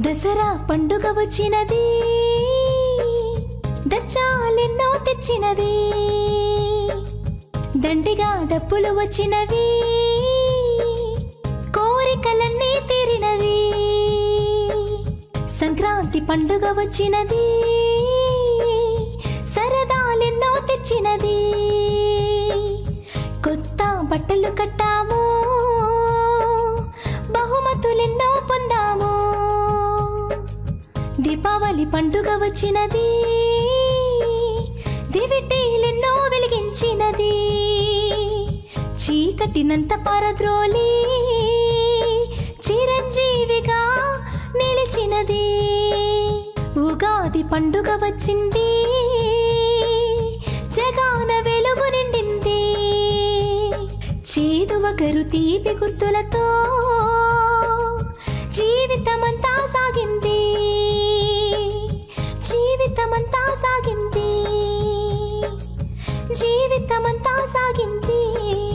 దసరా పండుగ వచ్చినది దచ్చాలెన్నో తెచ్చినది దండిగా డబ్బులు వచ్చినవి కోరికలన్నీ తీరినవి సంక్రాంతి పండుగ వచ్చినది సరదాలెన్నో తెచ్చినది కొత్త బట్టలు కట్టాము బహుమతులెన్నో పొందాము దీపావళి పండుగ వచ్చినది దివిటీలెన్నో వెలిగించినది చీకటినంత పారద్రోలి చిరంజీవిగా నిలిచినది ఉగాది పండుగ వచ్చింది జగాన వెలుగు నిండింది చేదు వగరు తీపి గుర్తులతో జీవితమంతా సాగింది జీవితమంతా సాగింది జీవితమంతా సాగింది